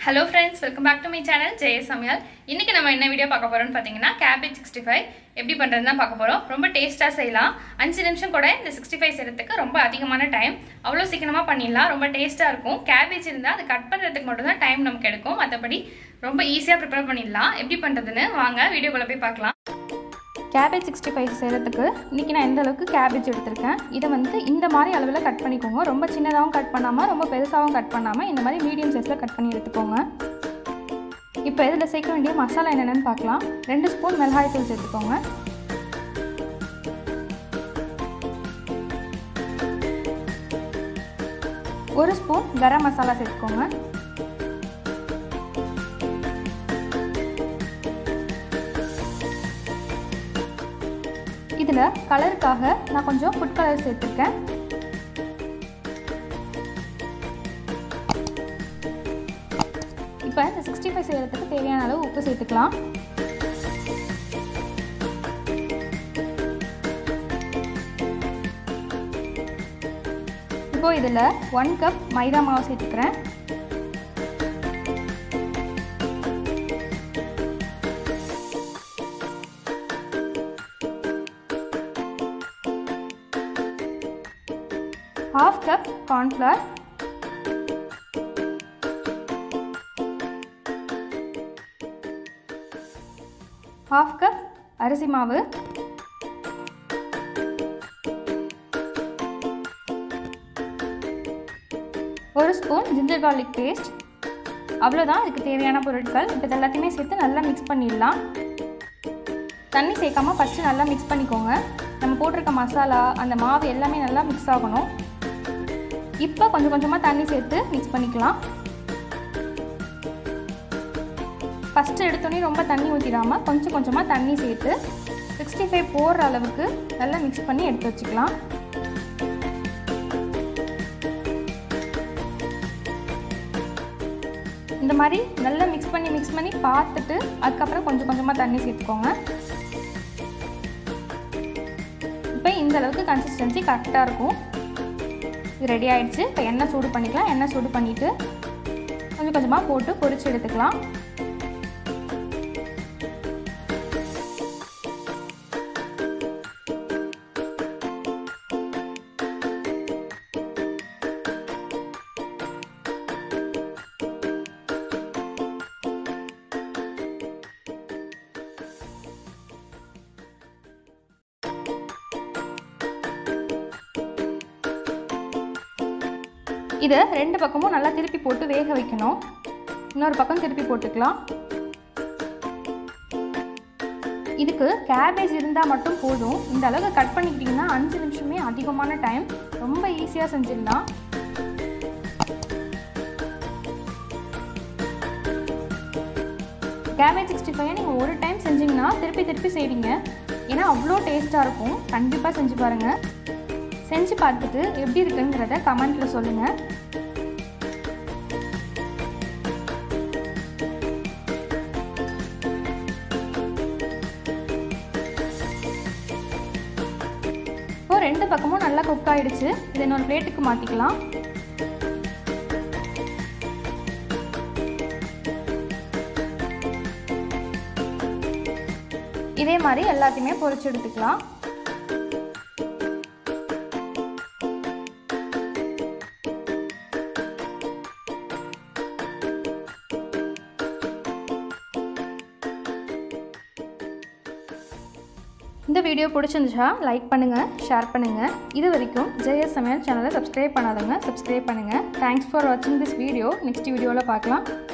hello friends welcome back to my channel Jaya Samayal இன்னைக்கு நம்ம என்ன வீடியோ பார்க்க போறோம்னு பார்த்தீங்கன்னா கேபேஜ் சிக்ஸ்டி ஃபைவ் எப்படி பண்ணுறதுன்னு தான் பார்க்க போகிறோம் ரொம்ப டேஸ்ட்டாக செய்யலாம் அஞ்சு நிமிஷம் கூட இந்த சிக்ஸ்டி ஃபைவ் செய்யறதுக்கு ரொம்ப அதிகமான டைம் அவ்வளோ சீக்கிரமாக பண்ணிடலாம் ரொம்ப டேஸ்ட்டாக இருக்கும் கேபேஜ் இருந்தால் அது கட் பண்ணுறதுக்கு மட்டும் தான் டைம் நமக்கு எடுக்கும் மற்றபடி ரொம்ப ஈஸியாக ப்ரிப்பேர் பண்ணிடலாம் எப்படி பண்ணுறதுன்னு வாங்க வீடியோக்குள்ளே போய் பார்க்கலாம் கேபேஜ் சிக்ஸ்டி ஃபைவ் செய்கிறதுக்கு இன்றைக்கி நான் எந்த அளவுக்கு கேபேஜ் எடுத்திருக்கேன் இதை வந்து இந்த மாதிரி அளவில் கட் பண்ணிக்கோங்க ரொம்ப சின்னதாகவும் கட் பண்ணாமல் ரொம்ப பெருசாகவும் கட் பண்ணாமல் இந்த மாதிரி மீடியம் சைஸில் கட் பண்ணி எடுத்துக்கோங்க இப்போ இதில் சேர்க்க வேண்டிய மசாலா என்னென்னு பார்க்கலாம் ரெண்டு ஸ்பூன் மிளகாய் தூள் சேர்த்துக்கோங்க ஒரு ஸ்பூன் கரம் மசாலா சேர்த்துக்கோங்க இதில் கலருக்காக நான் கொஞ்சம் ஃபுட் கலர் சேர்த்துருக்கேன் இப்போ இந்த சிக்ஸ்டி ஃபைவ் செய்கிறதுக்கு தேவையான அளவு உப்பு சேர்த்துக்கலாம் இப்போ இதில் ஒன் கப் மைதா மாவு சேர்த்துக்கிறேன் half cup cornflour half cup அரிசி மாவு ஒரு ஸ்பூன் ஜிஞ்சர் கார்லிக் பேஸ்ட் அவ்வளோதான் இதுக்கு தேவையான பொருட்கள் இப்போ இது எல்லாத்தையுமே சேர்த்து நல்லா மிக்ஸ் பண்ணிடலாம் தண்ணி சேர்க்காம ஃபஸ்ட்டு நல்லா மிக்ஸ் பண்ணிக்கோங்க நம்ம போட்டிருக்க மசாலா அந்த மாவு எல்லாமே நல்லா மிக்ஸ் ஆகணும் இப்போ கொஞ்சம் கொஞ்சமாக தண்ணி சேர்த்து மிக்ஸ் பண்ணிக்கலாம் ஃபஸ்ட்டு எடுத்தோடனே ரொம்ப தண்ணி ஊற்றிடாமல் கொஞ்சம் கொஞ்சமாக தண்ணி சேர்த்து சிக்ஸ்டி ஃபைவ் போடுற அளவுக்கு நல்லா மிக்ஸ் பண்ணி எடுத்து வச்சுக்கலாம் இந்த மாதிரி நல்லா மிக்ஸ் பண்ணி மிக்ஸ் பண்ணி பார்த்துட்டு அதுக்கப்புறம் கொஞ்சம் கொஞ்சமாக தண்ணி சேர்த்துக்கோங்க இப்போ இந்த அளவுக்கு கன்சிஸ்டன்சி கரெக்டாக இருக்கும் இது ரெடி ஆகிடுச்சு இப்போ எண்ணெய் சூடு பண்ணிக்கலாம் எண்ணெய் சூடு பண்ணிவிட்டு கொஞ்சம் கொஞ்சமாக போட்டு பொரிச்சு எடுத்துக்கலாம் இதை ரெண்டு பக்கமும் நல்லா திருப்பி போட்டு வேக வைக்கணும் இன்னொரு பக்கம் திருப்பி போட்டுக்கலாம் இதுக்கு கேபேஜ் இருந்தால் மட்டும் போதும் இந்த அளவுக்கு கட் பண்ணிக்கிட்டிங்கன்னா அஞ்சு நிமிஷமே அதிகமான டைம் ரொம்ப ஈஸியாக செஞ்சிடலாம் கேபேஜ் சிக்ஸ்டி ஃபைவ் நீங்கள் ஒரு டைம் செஞ்சிங்கன்னா திருப்பி திருப்பி செய்வீங்க ஏன்னா அவ்வளோ டேஸ்ட்டாக இருக்கும் கண்டிப்பாக செஞ்சு பாருங்கள் செஞ்சு பார்த்துட்டு எப்படி இருக்குங்கிறத கமெண்ட்டில் சொல்லுங்கள் இப்போ ரெண்டு பக்கமும் நல்லா குக் ஆகிடுச்சு இதை இன்னொரு பிளேட்டுக்கு மாற்றிக்கலாம் இதே மாதிரி எல்லாத்தையுமே பொரிச்சு எடுத்துக்கலாம் இந்த வீடியோ பிடிச்சிருந்துச்சா லைக் பண்ணுங்கள் ஷேர் பண்ணுங்கள் இது வரைக்கும் ஜெயஸ் சமையல் சேனலை சப்ஸ்கிரைப் பண்ணாதவங்க சப்ஸ்கிரைப் பண்ணுங்கள் தேங்க்ஸ் ஃபார் வாட்சிங் திஸ் வீடியோ நெக்ஸ்ட் வீடியோவில் பார்க்கலாம்